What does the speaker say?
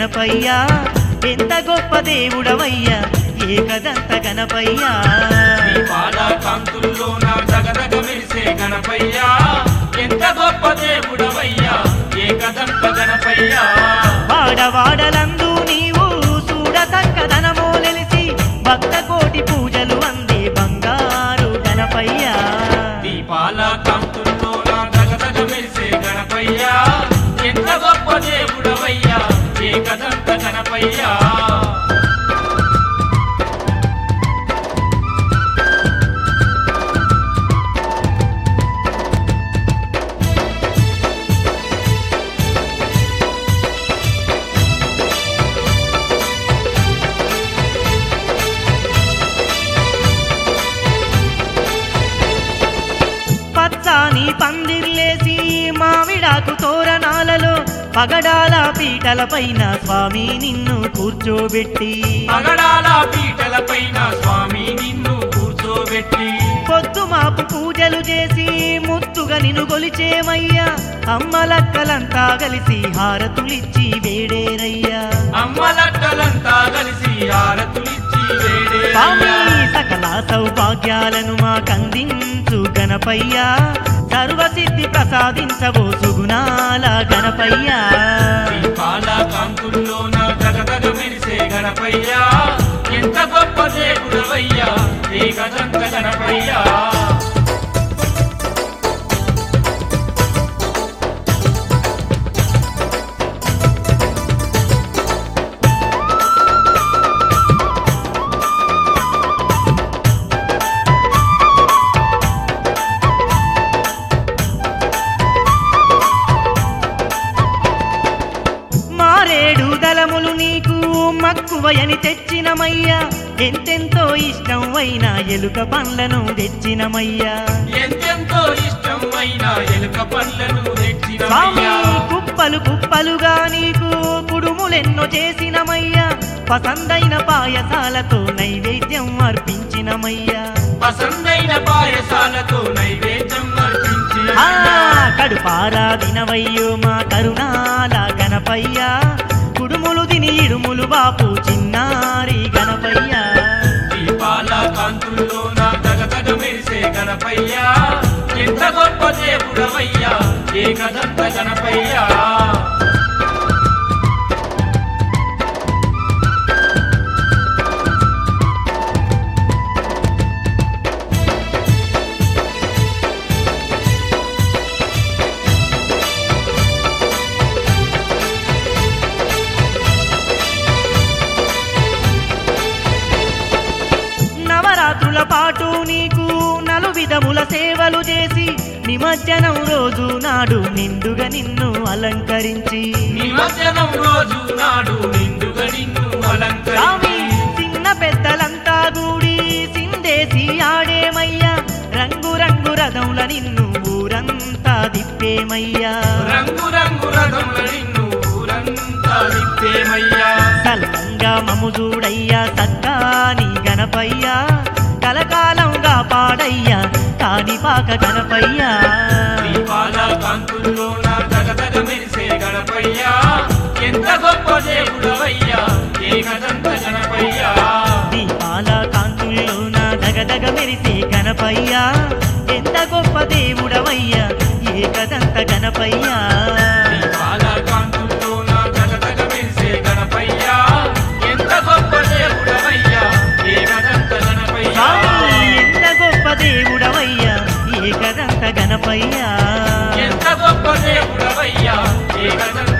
గణపయ్యా ఎంత గొప్ప దేవుడవయ్యా ఏకదంత గణపయ్యా దీపాల కాంతుల్లోన జగదగ మెరిసే గణపయ్యా ఎంత గొప్ప దేవుడవయ్యా ఏకదంత గణపయ్యా వాడవాడలందు నీవు చూడ చక్కదనమోలెలిసి భక్త కోటి పూజలు అందే బంగారు గణపయ్యా దీపాల కాంతుల్లోన జగదగ మెరిసే గణపయ్యా ఎంత గొప్ప దేవుడవయ్యా ఏకదంత గణపయ్యా పచ్చాని పందిర్లేసి మామిడాకు తోరణాలలో పగడాల పీటల పైన స్వామి నిన్ను కూర్చోబెట్టి పగడాల పీటల పైన స్వామి నిన్ను కూర్చోబెట్టి పొద్దు మాపు పూజలు చేసి ముత్తుగా నిన్ను గొలిచేమయ్యా అమ్మలక్కలంతా కలిసి హారతులిచ్చి వేడేరయ్యా అమ్మలక్కలంతా కలిసి హారతులిచ్చి వేడే స్వామి సకల సౌభాగ్యాలను మాకందించు గణపయ్యా సర్వసిద్ధి ప్రసాదించవో సుగుణాల గణపయ్యా దీపాల కాంతుల్లోన జగదగ మెరిసే గణపయ్యా ఎంత గొప్ప దేవుడవయ్యా ఏకదంత గణపయ్యా మారేడు దళములు నీకు మక్కువయని తెచ్చినమయ్యా ఎంతెంతో ఇష్టం అయిన ఎలుక పండ్లను తెచ్చినమయ్యా ఎంతెంతో ఇష్టమైన ఎలుక పళ్ళను తెచ్చిన స్వామి కుప్పలు కుప్పలుగా నీకు కుడుములెన్నో చేసినమయ్యా పసందైన పాయసాలతో నైవేద్యం అర్పించినమయ్యా పసందైన పాయసాలతో నైవేద్యం అర్పించి ఆ కడుపారా దినవయ్యో మా కరుణాల గణపయ్యా కుడుములు తిని ఇడుములు బాపు చిన్నారి గణపయ్యా దీపాల కాంతుల్లోన జగదగ మెరిసే గణపయ్యా ఎంత గొప్ప దేవుడవయ్యా ఏకదంత గణపయ్యా నవరాత్రుల పాటు నీకు నలు విధముల సేవలు చేసి నిమజ్జనం రోజు నాడు నిండుగా నిన్ను అలంకరించి నిమజ్జనం రోజు నాడు నిండుగా నిన్ను స్వామి అలంకరించి చిన్న పెద్దలంతా గూడి సిందేసి ఆడేమయ్యా రంగు రంగు రథముల నిన్ను ఊరంతా దిప్పేమయ్యా రంగు రంగు రథముల నిన్ను ఊరంతా తిప్పేమయ్యా సల్లంగా మము చూడయ్యా సత్తాని గణపయ్యా కలకాలంగా పాడయ్యా కాణిపాక గణపయ్యా దీపాల కాంతుల్లోన జగదగ మెరిసే గణపయ్యా ఎంత గొప్ప దేవుడవయ్యా ఏకదంత గణపయ్యా దీపాల కాంతుల్లోన దగదగ మెరిసే గణపయ్యా ఎంత గొప్ప దేవుడవయ్యా ఏకదంత గణపయ్యా దీపాల కాంతుల్లోన జగదగ మెరిసే గణపయ్యా ఎంత గొప్ప దేవుడవయ్యా ఏకదంత గణపయ్యా స్వామి ఎంత గొప్ప దేవుడవయ్యా ఏకదంత గణపయ్యా ఎంత గొప్ప దేవుడవయ్యా ఏకదంత